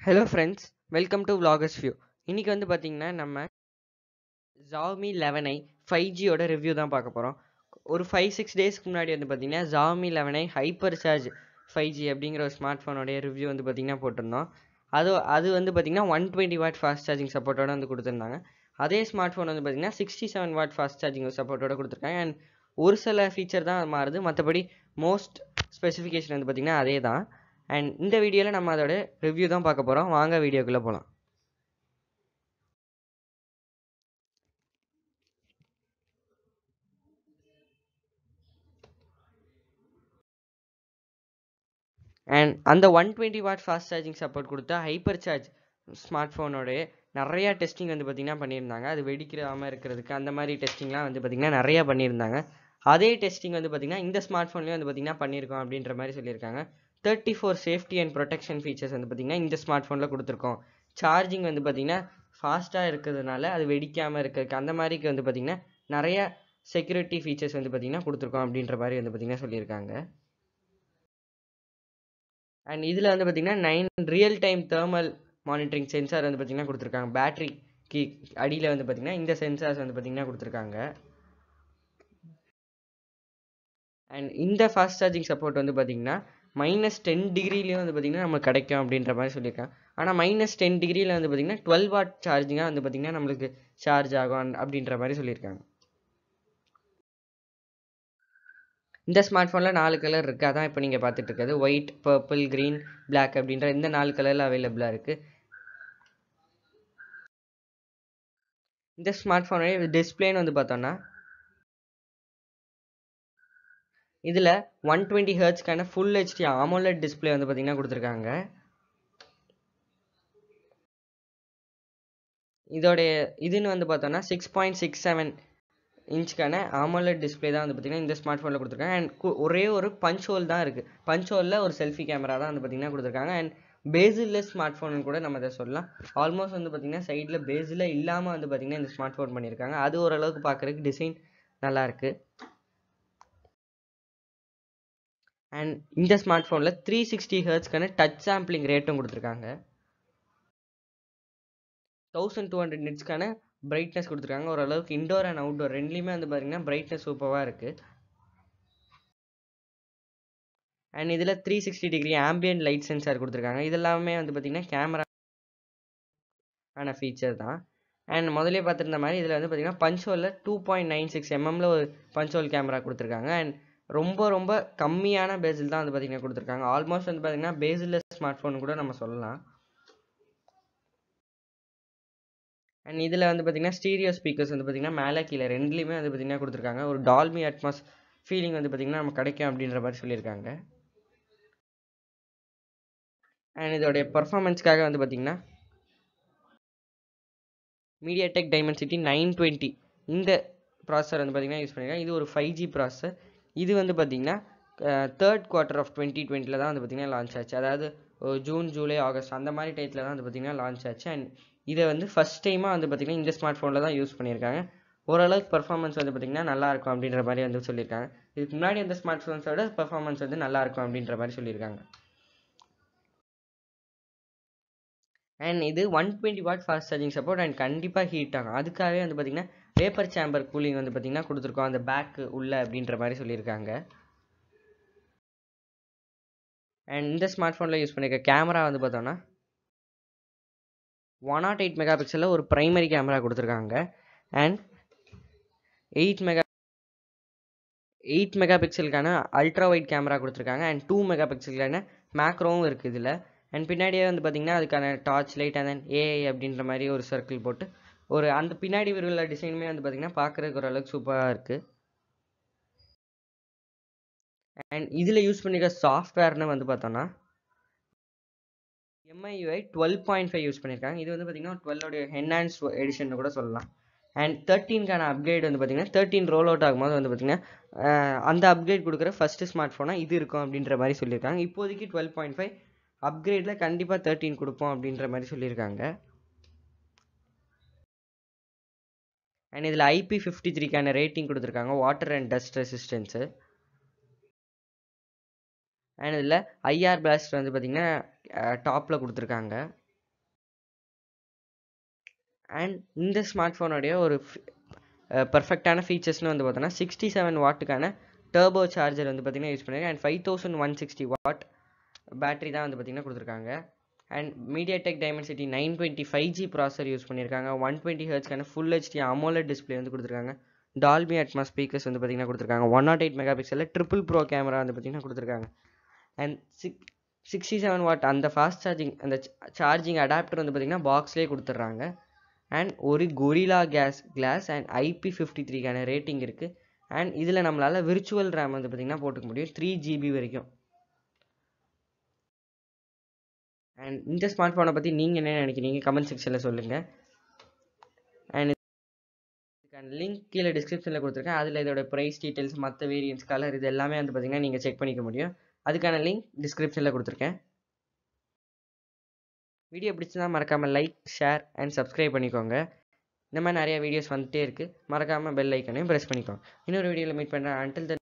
hello friends welcome to vloggers view இன்னைக்கு வந்து பார்த்தீங்கன்னா நம்ம Xiaomi 11i ஃபைவ் ஜியோட ரிவ்யூ தான் பார்க்க போகிறோம் ஒரு ஃபைவ் சிக்ஸ் டேஸ்க்கு முன்னாடி வந்து பார்த்தீங்கன்னா Xiaomi 11i hyper charge five G அப்படிங்கிற ஒரு ஸ்மார்ட் ஃபோனோடைய ரிவ்யூ வந்து பார்த்தீங்கன்னா போட்டிருந்தோம் அது அது வந்து பார்த்தீங்கன்னா one twenty watt fast charging சப்போர்ட்டோட வந்து கொடுத்துருந்தாங்க அதே ஸ்மார்ட் ஃபோன் வந்து பார்த்தீங்கன்னா sixty seven watt fast charging சப்போர்ட்டோட கொடுத்துருக்காங்க அண்ட் ஒரு சில ஃபீச்சர் தான் மாறுது மற்றபடி மோஸ்ட் ஸ்பெசிஃபிகேஷன் வந்து பார்த்தீங்கன்னா அதே தான் அண்ட் இந்த வீடியோவில் நம்ம அதோட ரிவ்யூ தான் பார்க்க போகிறோம் வாங்க வீடியோக்குள்ளே போகலாம் அண்ட் அந்த one twenty watt fast charging support கொடுத்தா ஹைப்பர் சார்ஜ் ஸ்மார்ட் ஃபோனோடைய நிறையா டெஸ்டிங் வந்து பார்த்திங்கன்னா பண்ணியிருந்தாங்க அது வெடிக்கிறாமல் இருக்கிறதுக்கு அந்த மாதிரி டெஸ்டிங்லாம் வந்து பார்த்திங்கன்னா நிறையா பண்ணியிருந்தாங்க அதே டெஸ்டிங் வந்து பார்த்திங்கன்னா இந்த ஸ்மார்ட் ஃபோன்லேயும் வந்து பார்த்திங்கன்னா பண்ணியிருக்கோம் அப்படின்ற மாதிரி சொல்லியிருக்காங்க thirty four safety and protection features வந்து பார்த்திங்கன்னா இந்த ஸ்மார்ட் ஃபோனில் கொடுத்துருக்கோம் சார்ஜிங் வந்து பார்த்திங்கன்னா ஃபாஸ்ட்டாக இருக்கிறதுனால அது வெடிக்காமல் இருக்கிறதுக்கு அந்த மாதிரிக்கு வந்து பார்த்திங்கன்னா நிறைய செக்யூரிட்டி ஃபீச்சர்ஸ் வந்து பார்த்திங்கன்னா கொடுத்துருக்கோம் அப்படின்ற மாதிரி வந்து பார்த்திங்கன்னா சொல்லியிருக்காங்க அண்ட் இதில் வந்து பார்த்திங்கன்னா nine real time thermal monitoring sensor வந்து பார்த்திங்கன்னா கொடுத்துருக்காங்க பேட்ரிக்கு அடியில் வந்து பார்த்திங்கன்னா இந்த சென்சார்ஸ் வந்து பார்த்திங்கன்னா கொடுத்துருக்காங்க அண்ட் இந்த ஃபாஸ்ட் சார்ஜிங் சப்போர்ட் வந்து பார்த்திங்கன்னா மைனஸ் டென் டிகிரிலையும் வந்து பார்த்திங்கன்னா நமக்கு கிடைக்கும் அப்படின்ற மாதிரி சொல்லியிருக்காங்க ஆனால் மைனஸ் டென் டிகிரியில் வந்து பார்த்திங்கன்னா டுவெல் வாட் சார்ஜிங்காக வந்து பார்த்திங்கன்னா நம்மளுக்கு சார்ஜ் ஆகும் அப்படின்ற மாதிரி சொல்லியிருக்காங்க இந்த ஸ்மார்ட் ஃபோனில் நாலு கலர் இருக்குது அதான் இப்போ நீங்கள் பார்த்துட்டு இருக்கிறது ஒயிட் பர்பிள் க்ரீன் பிளாக் அப்படின்ற இந்த நாலு கலரில் அவைலபிளாக இருக்குது இந்த ஸ்மார்ட் ஃபோனுடைய டிஸ்பிளேன்னு வந்து பார்த்தோன்னா இதில் ஒன் டுவெண்ட்டி ஹர்ட்ஸ்க்கான ஃபுல் ஹெச்டி ஆமோலட் டிஸ்பிளே வந்து பார்த்திங்கன்னா கொடுத்துருக்காங்க இதோடைய இதுன்னு வந்து பார்த்தோன்னா சிக்ஸ் பாயிண்ட் சிக்ஸ் செவன் இன்ச்சுக்கான ஆமோலட் டிஸ்பிளே தான் வந்து பார்த்திங்கன்னா இந்த ஸ்மார்ட் ஃபோனில் கொடுத்துருக்காங்க அண்ட் ஒரே ஒரு பஞ்ச் ஹோல் தான் இருக்குது பஞ்ச் ஹோலில் ஒரு செல்ஃபி கேமரா தான் வந்து பார்த்திங்கன்னா கொடுத்துருக்காங்க அண்ட் பேசில்லெஸ் ஸ்மார்ட் ஃபோன் கூட நம்ம இதை சொல்லலாம் ஆல்மோஸ்ட் வந்து பார்த்திங்கன்னா சைடில் பேஸில் இல்லாமல் வந்து பார்த்திங்கன்னா இந்த ஸ்மார்ட் ஃபோன் பண்ணியிருக்காங்க அது ஓரளவுக்கு பார்க்குறதுக்கு டிசைன் நல்லாயிருக்கு அண்ட் இந்த ஸ்மார்ட் ஃபோனில் த்ரீ சிக்ஸ்டி ஹர்ட்ஸ்க்கான டச் சாம்பிளிங் ரேட்டும் கொடுத்துருக்காங்க தௌசண்ட் டூ ஹண்ட்ரட் நிட்ஸ்க்கான பிரைட்னஸ் கொடுத்துருக்காங்க ஓரளவுக்கு இண்டோர் அண்ட் அவுட்டோர் ரெண்டுலேயுமே வந்து பார்த்தீங்கன்னா பிரைட்னஸ் சூப்பராக இருக்குது அண்ட் இதில் three sixty degree ambient light sensor கொடுத்துருக்காங்க இதெல்லாமே வந்து பார்த்திங்கன்னா கேமரா ஆன ஃபீச்சர் தான் அண்ட் முதலே பார்த்துருந்த மாதிரி இதில் வந்து பார்த்திங்கன்னா பஞ்சோலில் டூ பாயிண்ட் நைன் சிக்ஸ் எம்எம்ல ஒரு பஞ்சோல் கேமரா கொடுத்துருக்காங்க அண்ட் ரொம்ப ரொம்ப கம்மியான பேஸில் தான் வந்து பார்த்திங்கன்னா கொடுத்துருக்காங்க ஆல்மோஸ்ட் வந்து பார்த்திங்கன்னா பேஸில் ஸ்மார்ட் ஃபோன் கூட நம்ம சொல்லலாம் அண்ட் இதில் வந்து பார்த்திங்கன்னா ஸ்டீரியோ ஸ்பீக்கர்ஸ் வந்து பார்த்திங்கன்னா மேலே கீழே ரெண்டுலேயுமே வந்து பார்த்திங்கன்னா கொடுத்துருக்காங்க ஒரு டால்மி அட்மாஸ் ஃபீலிங் வந்து பார்த்திங்கன்னா நம்ம கிடைக்கும் அப்படின்ற மாதிரி சொல்லியிருக்காங்க அண்ட் இதோடைய பர்ஃபார்மன்ஸ்க்காக வந்து பார்த்திங்கன்னா MediaTek Dimensity nine twenty இந்த ப்ராசஸர் வந்து பார்த்திங்கன்னா யூஸ் பண்ணியிருக்காங்க இது ஒரு ஃபைவ் ஜி ப்ராசஸர் இது வந்து பார்த்திங்கன்னா தேர்ட் குவார்ட்டர் ஆஃப் டுவெண்ட்டி டுவெண்ட்டியில் தான் வந்து பார்த்திங்கன்னா லான்ச் ஆச்சு அதாவது ஜூன் ஜூலை ஆகஸ்ட் அந்த மாதிரி டைத்தில் தான் வந்து பார்த்திங்கன்னா லான்ச் ஆச்சு அண்ட் இதை வந்து ஃபஸ்ட் டைமாக வந்து பார்த்திங்கன்னா இந்த ஸ்மார்ட் ஃபோனில் தான் யூஸ் பண்ணியிருக்காங்க ஓரளவுக்கு பர்ஃபார்மன்ஸ் வந்து பார்த்திங்கன்னா நல்லாயிருக்கும் அப்படின்ற மாதிரி வந்து சொல்லியிருக்காங்க இதுக்கு முன்னாடி அந்த ஸ்மார்ட் ஃபோன்ஸோட பர்ஃபார்மன்ஸ் வந்து நல்லாயிருக்கும் அப்படின்ற மாதிரி சொல்லியிருக்காங்க அண்ட் இது one twenty watt fast charging support and கண்டிப்பாக ஹீட் ஆகும் அதுக்காகவே வந்து பார்த்திங்கன்னா வேப்பர் சேம்பர் கூலிங் வந்து பார்த்திங்கன்னா கொடுத்துருக்கோம் அந்த பேக்கு உள்ள அப்படின்ற மாதிரி சொல்லியிருக்காங்க அண்ட் இந்த ஸ்மார்ட் ஃபோனில் யூஸ் பண்ணியிருக்க கேமரா வந்து பார்த்தோன்னா ஒன் நாட் எயிட் மெகா பிக்சலில் ஒரு ப்ரைமரி கேமரா கொடுத்துருக்காங்க அண்ட் எயிட் மெகா எயிட் மெகா பிக்சலுக்கான அல்ட்ரா ஒயிட் கேமரா கொடுத்துருக்காங்க அண்ட் டூ மெகா பிக்சலுக்கான மேக்ரோவும் இருக்குது இதில் அண்ட் பின்னாடியே வந்து பார்த்திங்கன்னா அதுக்கான torch light and then AI அப்படின்ற மாதிரி ஒரு சர்க்கிள் போட்டு ஒரு அந்த பின்னாடி உள்ள டிசைனுமே வந்து பார்த்திங்கன்னா பார்க்குறதுக்கு ஓரளவுக்கு சூப்பராக இருக்குது அண்ட் இதில் யூஸ் பண்ணிக்கிற சாஃப்ட்வேர்னு வந்து பார்த்தோன்னா MIUI twelve point five use பண்ணியிருக்காங்க இது வந்து பார்த்திங்கன்னா டுவெல்லோடைய என்ஹான்ஸ் எடிஷன் கூட சொல்லலாம் அண்ட் தேர்ட்டீன்கான அப்கிரேட் வந்து பார்த்திங்கன்னா தேர்ட்டின் ரோல் அவுட் ஆகும்போது வந்து பார்த்திங்கன்னா அந்த அப்கிரேட் கொடுக்குற ஃபஸ்ட்டு ஸ்மார்ட் ஃபோனாக இது இருக்கும் அப்படின்ற மாதிரி சொல்லியிருக்காங்க இப்போதைக்கு டுவெல் பாயிண்ட் ஃபைவ் அப்கிரேடில் கண்டிப்பாக தேர்ட்டின் கொடுப்போம் அப்படின்ற மாதிரி சொல்லியிருக்காங்க அண்ட் இதில் ஐபி ஃபிஃப்டி த்ரீக்கான ரேட்டிங் கொடுத்துருக்காங்க water and dust resistance and இதில் ஐஆர் பிளாஸ்ட் வந்து பார்த்திங்கன்னா டாப்பில் கொடுத்துருக்காங்க அண்ட் இந்த ஸ்மார்ட் ஃபோனுடைய ஒரு பர்ஃபெக்டான ஃபீச்சர்ஸ்னு வந்து பார்த்தோன்னா சிக்ஸ்டி செவன் வாட்டுக்கான டர்போ சார்ஜர் வந்து பார்த்திங்கன்னா யூஸ் பண்ணியிருக்கேன் and five thousand one sixty watt battery தான் வந்து பார்த்திங்கன்னா கொடுத்துருக்காங்க and MediaTek Dimensity nine twenty five G processor use பண்ணியிருக்காங்க ஒன் டுவெண்ட்டி ஹர்ட்ஸ்க்கான ஃபுல் ஹெச்டி அமோலட் டிஸ்பிளே வந்து கொடுத்துருக்காங்க டால்பி அட்மா ஸ்பீக்கர்ஸ் வந்து பார்த்திங்கன்னா கொடுத்துருக்காங்க ஒன் நாட் எயிட் மெகா பிக்சலில் ட்ரிபிள் ப்ரோ கேமரா வந்து பார்த்திங்கன்னா கொடுத்துருக்காங்க and six sixty seven watt அந்த ஃபாஸ்ட் சார்ஜிங் அந்த சார்ஜிங் அடாப்டர் வந்து பார்த்திங்கன்னா பாக்ஸ்லேயே கொடுத்துட்றாங்க அண்ட் ஒரு Gorilla case glass and IP fifty த்ரீக்கான ரேட்டிங் இருக்குது அண்ட் இதில் நம்மளால் விர்ச்சுவல் ரேம் வந்து பார்த்திங்கன்னா போட்டுக்க முடியும் த்ரீ ஜிபி வரைக்கும் அண்ட் இந்த ஸ்மார்ட் ஃபோனை பற்றி நீங்கள் என்ன நினைக்கிறீங்க கமெண்ட் செக்ஷனில் சொல்லுங்கள் அண்ட் இதுக்கான லிங்க் கீழே டிஸ்கிரிப்ஷனில் கொடுத்துருக்கேன் அதில் இதோட ப்ரைஸ் டீட்டெயில்ஸ் மற்ற வேரியன்ஸ் கலர் இது எல்லாமே வந்து பார்த்திங்கன்னா நீங்கள் செக் பண்ணிக்க முடியும் அதுக்கான லிங்க் டிஸ்கிரிப்ஷனில் கொடுத்துருக்கேன் வீடியோ பிடிச்சதா மறக்காமல் லைக் ஷேர் அண்ட் சப்ஸ்கிரைப் பண்ணிக்கோங்க இந்த மாதிரி நிறைய வீடியோஸ் வந்துகிட்டே இருக்குது மறக்காமல் பெல் ஐக்கனையும் ப்ரெஸ் பண்ணிக்கோங்க இன்னொரு வீடியோவில் மீட் பண்ணுறேன் அன்டில்